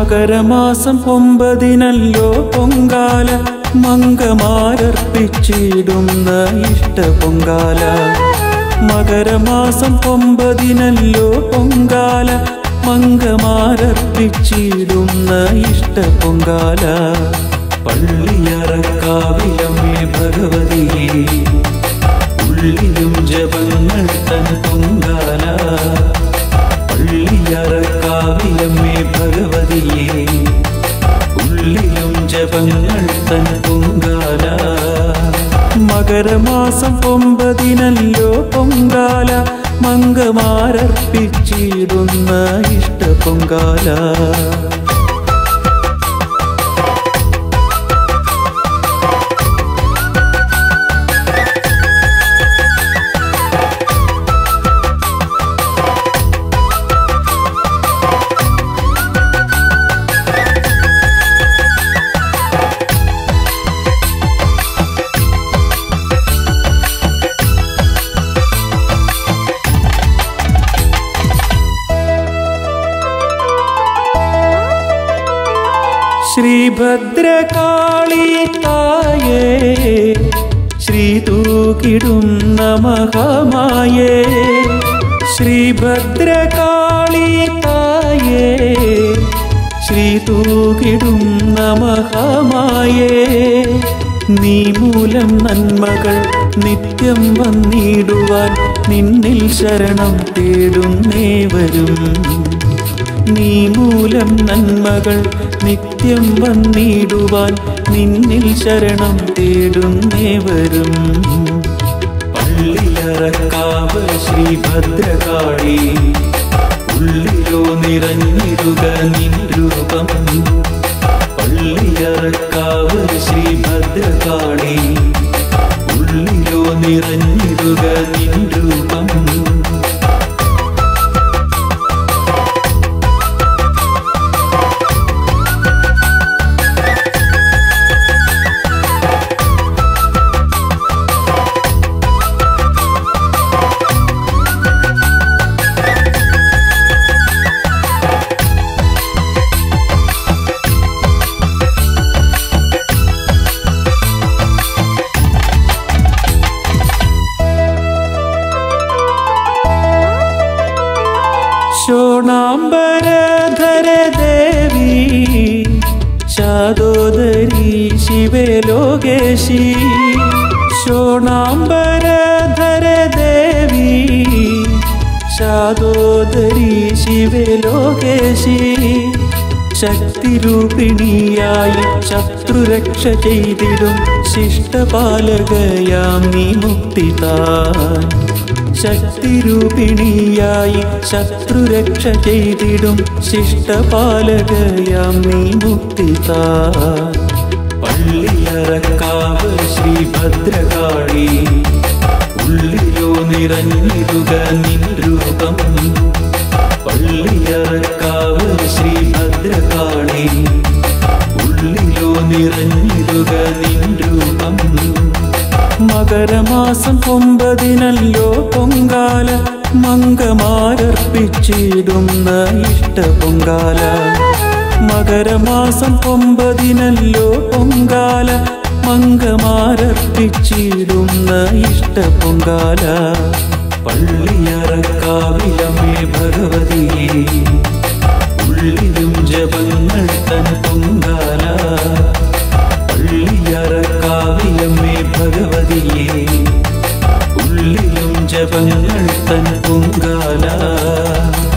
മകരമാസം ഒമ്പതിനല്ലോ പൊങ്കാല മങ്കമാരർപ്പിച്ചിടുന്ന ഇഷ്ട പൊങ്കാല മകരമാസം ഒമ്പതിനല്ലോ പൊങ്കാല മങ്കമാരർപ്പിച്ചിടുന്ന ഇഷ്ട പൊങ്കാല പള്ളിയറക്കാവിലമ്മേ ഭഗവതിയെ ഉള്ളിലും ജപങ്ങൾ തൻ പൊങ്കാല പള്ളിയറക്കാവിലമ്മേ ഭഗവതിയെ ഉള്ളിലും ജപങ്ങൾ തൻ പൊങ്കാല മകരമാസം ഒമ്പതിനല്ലോ പൊങ്കാല മങ്കമാരർപ്പിച്ചിടുന്ന ഇഷ്ട പൊങ്കാല ശ്രീഭദ്രകാളി തായേ ശ്രീ തൂക്കിടുന്ന മഹാമായേ ശ്രീഭദ്രകാളി തായേ ശ്രീ തൂക്കിടുന്ന മഹാമായേ നീ മൂലം നന്മകൾ നിത്യം വന്നിടുവാൻ നിന്നിൽ ശരണം തേടുന്നേവരും നീ മൂലം നന്മകൾ നിത്യം വന്നിടുവാൻ നിന്നിൽ ശരണം തേടുന്നേവരും പള്ളിയറക്കാവ് ശ്രീഭദ്രകാളി ഉള്ളിലോ നിറഞ്ഞിടുക നിൻ രൂപം പള്ളിയറക്കാവ് ശ്രീഭദ്രകാളി ഉള്ളിലോ നിറഞ്ഞിടുക നിൻ രൂപം ശോണാംബരധര ദേവി ശാദോദരി ശിവേ ലോകേശി ശോണാംബരധര ദേവി ശാദോദരി ശിവേ ലോകേശി ശക്തിരൂപിണിയായി ശത്രുരക്ഷ ചെയ്തിടും ശിഷ്ടപാലകയാം നീ മുക്തിതാൻ ശക്തിരൂപിണിയായി ശത്രുരക്ഷ ചെയ്തിടും ശിഷ്ടപാലകയാം നീ മുക്തിതാ പള്ളിയറക്കാവ് ശ്രീഭദ്രകാളി ഉള്ളിലോ നിറഞ്ഞിടുക നിൻ രൂപം പള്ളിയറക്കാവ് ശ്രീഭദ്രകാളി ഉള്ളിലോ നിറഞ്ഞിടുക നിൻ രൂപം മകരമാസം ഒമ്പതിനല്ലോ പൊങ്കാല മങ്കമാരർപ്പിച്ചിടുന്ന ഇഷ്ട പൊങ്കാല മകരമാസം ഒമ്പതിനല്ലോ പൊങ്കാല മങ്കമാരർപ്പിച്ചിടുന്ന ഇഷ്ട പൊങ്കാല പള്ളിയറക്കാവിലമേ ഭഗവതിയെ ഉള്ളിലും ജപങ്ങൾ തൻ പൊങ്കാല പള്ളിയറക്കാവിലമ്മേ ഭഗവതിയെ ഉള്ളിലും ജപങ്ങൾ തൻ പൊങ്കാല